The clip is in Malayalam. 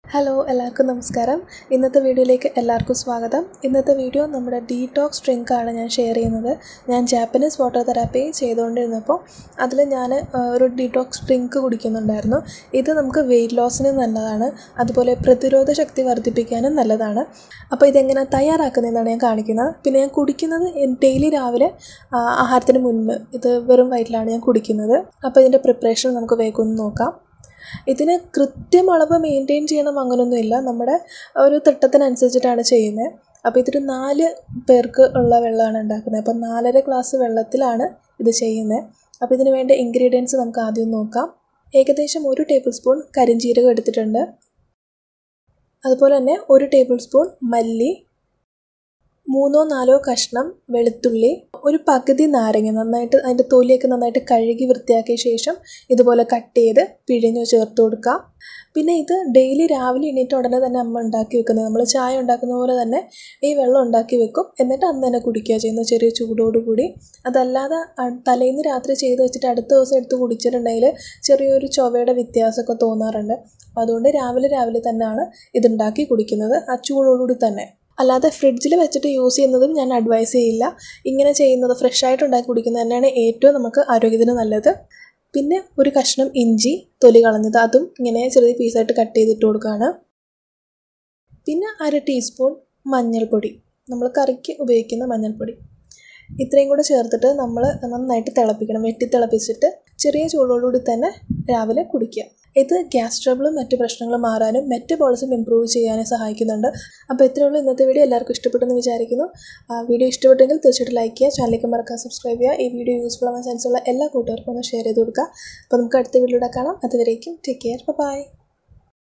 ഹലോ എല്ലാവർക്കും നമസ്കാരം ഇന്നത്തെ വീഡിയോയിലേക്ക് എല്ലാവർക്കും സ്വാഗതം ഇന്നത്തെ വീഡിയോ നമ്മുടെ ഡീടോക്സ് ഡ്രിങ്ക് ആണ് ഞാൻ ഷെയർ ചെയ്യുന്നത് ഞാൻ ജാപ്പനീസ് വാട്ടർ തെറാപ്പി ചെയ്തുകൊണ്ടിരുന്നപ്പോൾ അതിൽ ഞാൻ ആ, ഒരു ഡീടോക്സ് ഡ്രിങ്ക് കുടിക്കുന്നുണ്ടായിരുന്നു ഇത് നമുക്ക് വെയിറ്റ് ലോസിന് നല്ലതാണ് അതുപോലെ പ്രതിരോധ ശക്തി വർദ്ധിപ്പിക്കാനും നല്ലതാണ് അപ്പോൾ ഇതെങ്ങനെ തയ്യാറാക്കുന്നതെന്നാണ് ഞാൻ കാണിക്കുന്നത് പിന്നെ ഞാൻ കുടിക്കുന്നത് ഡെയിലി രാവിലെ ആ, ആഹാരത്തിന് മുൻപ് ഇത് വെറും വയറ്റിലാണ് ഞാൻ കുടിക്കുന്നത് അപ്പോൾ ഇതിൻ്റെ പ്രിപ്പറേഷൻ നമുക്ക് വേഗം ഒന്ന് നോക്കാം ഇതിന് കൃത്യം അളവ് മെയിൻറ്റെയിൻ ചെയ്യണം അങ്ങനെയൊന്നുമില്ല നമ്മുടെ ഒരു തിട്ടത്തിനനുസരിച്ചിട്ടാണ് ചെയ്യുന്നത് അപ്പോൾ ഇതൊരു നാല് പേർക്ക് ഉള്ള വെള്ളമാണ് ഉണ്ടാക്കുന്നത് അപ്പോൾ നാലര ഗ്ലാസ് വെള്ളത്തിലാണ് ഇത് ചെയ്യുന്നത് അപ്പോൾ ഇതിന് വേണ്ട ഇൻഗ്രീഡിയൻസ് നമുക്ക് ആദ്യം നോക്കാം ഏകദേശം ഒരു ടേബിൾ സ്പൂൺ കരിഞ്ജീരകം എടുത്തിട്ടുണ്ട് അതുപോലെ തന്നെ ഒരു ടേബിൾ സ്പൂൺ മല്ലി മൂന്നോ നാലോ കഷ്ണം വെളുത്തുള്ളി ഒരു പകുതി നാരങ്ങ നന്നായിട്ട് അതിൻ്റെ തൊലിയൊക്കെ നന്നായിട്ട് കഴുകി വൃത്തിയാക്കിയ ശേഷം ഇതുപോലെ കട്ട് ചെയ്ത് പിഴിഞ്ഞു ചേർത്ത് കൊടുക്കുക പിന്നെ ഇത് ഡെയിലി രാവിലെ എണീറ്റ ഉടനെ തന്നെ അമ്മ ഉണ്ടാക്കി വെക്കുന്നത് നമ്മൾ ചായ ഉണ്ടാക്കുന്ന പോലെ തന്നെ ഈ വെള്ളം ഉണ്ടാക്കി വെക്കും എന്നിട്ട് അന്ന് തന്നെ കുടിക്കുക ചെയ്യുന്നത് ചെറിയ ചൂടോടുകൂടി അതല്ലാതെ അ- തലേന്ന് രാത്രി ചെയ്ത് വെച്ചിട്ട് അടുത്ത ദിവസം എടുത്ത് കുടിച്ചിട്ടുണ്ടെങ്കിൽ ചെറിയൊരു ചൊവയുടെ വ്യത്യാസമൊക്കെ തോന്നാറുണ്ട് അപ്പോൾ അതുകൊണ്ട് രാവിലെ രാവിലെ തന്നെയാണ് ഇതുണ്ടാക്കി കുടിക്കുന്നത് ആ ചൂടോടുകൂടി തന്നെ അല്ലാതെ ഫ്രിഡ്ജിൽ വെച്ചിട്ട് യൂസ് ചെയ്യുന്നതും ഞാൻ അഡ്വൈസ് ചെയ്യില്ല ഇങ്ങനെ ചെയ്യുന്നത് ഫ്രഷ് ആയിട്ട് ഉണ്ടാക്കി കുടിക്കുന്നത് തന്നെയാണ് ഏറ്റവും നമുക്ക് ആരോഗ്യത്തിന് നല്ലത് പിന്നെ ഒരു കഷ്ണം ഇഞ്ചി തൊലി കളഞ്ഞത് അതും ഇങ്ങനെ ചെറിയ പീസായിട്ട് കട്ട് ചെയ്തിട്ട് കൊടുക്കുകയാണ് പിന്നെ അര ടീസ്പൂൺ മഞ്ഞൾപ്പൊടി നമ്മൾ കറിക്ക് ഉപയോഗിക്കുന്ന മഞ്ഞൾപ്പൊടി ഇത്രയും കൂടെ ചേർത്തിട്ട് നമ്മൾ നന്നായിട്ട് തിളപ്പിക്കണം വെട്ടി തിളപ്പിച്ചിട്ട് ചെറിയ ചൂടോടുകൂടി തന്നെ രാവിലെ കുടിക്കുക ഇത് ഗ്യാസ് ട്രബിളും മറ്റ് പ്രശ്നങ്ങളും മാറാനും മെറ്റബോളിസം ഇമ്പ്രൂവ് ചെയ്യാനും സഹായിക്കുന്നുണ്ട് അപ്പോൾ ഇത്രയേ ഉള്ളൂ ഇന്നത്തെ വീഡിയോ എല്ലാവർക്കും ഇഷ്ടപ്പെട്ടെന്ന് വിചാരിക്കുന്നു ആ, വീഡിയോ ഇഷ്ടപ്പെട്ടെങ്കിൽ തീർച്ചയായിട്ടും ലൈക്ക് ചെയ്യുക ചാനലിലേക്ക് മറക്കാൻ സബ്സ്ക്രൈബ് ചെയ്യുക ഈ വീഡിയോ യൂസ്ഫുൾ ആവാൻ ചാൻസുള്ള എല്ലാ കൂട്ടുകാർക്കും ഒന്ന് ഷെയർ ചെയ്ത് കൊടുക്കുക അപ്പോൾ നമുക്ക് അടുത്ത വീഡിയോയുടെ കാണാം അതുവരേക്കും ടേക്ക് കെയർ ബൈ